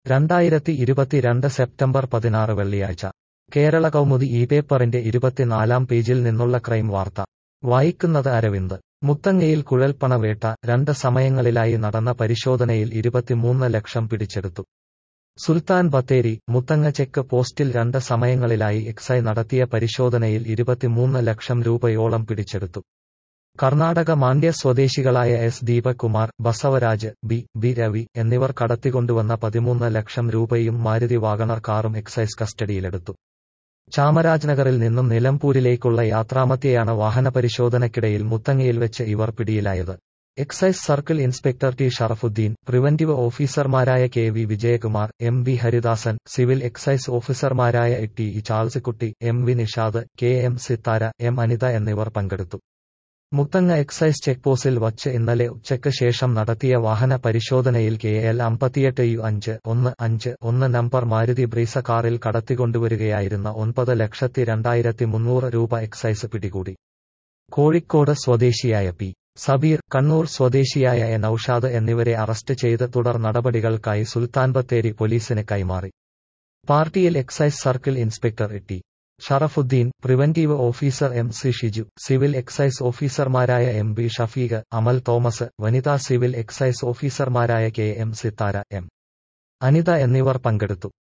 രണ്ടായിരത്തി ഇരുപത്തിരണ്ട് സെപ്റ്റംബർ പതിനാറ് വെള്ളിയാഴ്ച കേരള കൗമുദി ഈ പേപ്പറിന്റെ ഇരുപത്തിനാലാം പേജിൽ നിന്നുള്ള ക്രൈം വാർത്ത വായിക്കുന്നത് അരവിന്ദ് മുത്തങ്ങയിൽ കുഴൽപ്പണവേട്ട രണ്ട് സമയങ്ങളിലായി നടന്ന പരിശോധനയിൽ ഇരുപത്തിമൂന്ന് ലക്ഷം പിടിച്ചെടുത്തു സുൽത്താൻ ബത്തേരി മുത്തങ്ങ ചെക്ക് പോസ്റ്റിൽ രണ്ട് സമയങ്ങളിലായി എക്സൈ നടത്തിയ പരിശോധനയിൽ ഇരുപത്തിമൂന്ന് ലക്ഷം രൂപയോളം പിടിച്ചെടുത്തു കർണാടക മാണ്ഡ്യ സ്വദേശികളായ S Deepakumar Basavaraj B B Ravi എന്നിവർ കടത്തിക്കൊണ്ടുവന്ന പതിമൂന്ന് ലക്ഷം രൂപയും മാരുതി വാഗണർ കാറും എക്സൈസ് കസ്റ്റഡിയിലെടുത്തു ചാമരാജ്നഗറിൽ നിന്നും നിലമ്പൂരിലേക്കുള്ള യാത്രാമധ്യയാണ് വാഹനപരിശോധനയ്ക്കിടയിൽ മുത്തങ്ങയിൽ വെച്ച് ഇവർ പിടിയിലായത് excise circle inspector T Sharafudheen preventive ഓഫീസർമാരായ K V Vijayakumar M V Haridasan civil excise ഓഫീസർമാരായ T E Charleskutty M V Nishad K M Sithara M Anitha എന്നിവർ പങ്കെടുത്തു മുത്തങ്ങ എക്സൈസ് ചെക്ക് പോസ്റ്റിൽ വച്ച് ഇന്നലെ ഉച്ചയ്ക്ക് ശേഷം നടത്തിയ വാഹന പരിശോധനയിൽ കെ എൽ അമ്പത്തിയെട്ട് യു അഞ്ച് ഒന്ന് അഞ്ച് ഒന്ന് നമ്പർ മാരുതി ബ്രീസ കാറിൽ കടത്തിക്കൊണ്ടുവരികയായിരുന്ന ഒൻപത് ലക്ഷത്തി രണ്ടായിരത്തി മുന്നൂറ് രൂപ എക്സൈസ് പിടികൂടി കോഴിക്കോട് സ്വദേശിയായ പി സബീർ കണ്ണൂർ സ്വദേശിയായ എ നൌഷാദ് എന്നിവരെ അറസ്റ്റ് ചെയ്ത് തുടർ നടപടികൾക്കായി സുൽത്താൻ ബത്തേരി പോലീസിന് കൈമാറി പാർട്ടിയിൽ excise circle inspector T Sharafudheen preventive officer M C Shiju civil excise ഓഫീസർമാരായ എം ബി ഷഫീഖ് അമൽ തോമസ് വനിതാ സിവിൽ എക്സൈസ് ഓഫീസർമാരായ K M Sithara M Anitha എന്നിവർ പങ്കെടുത്തു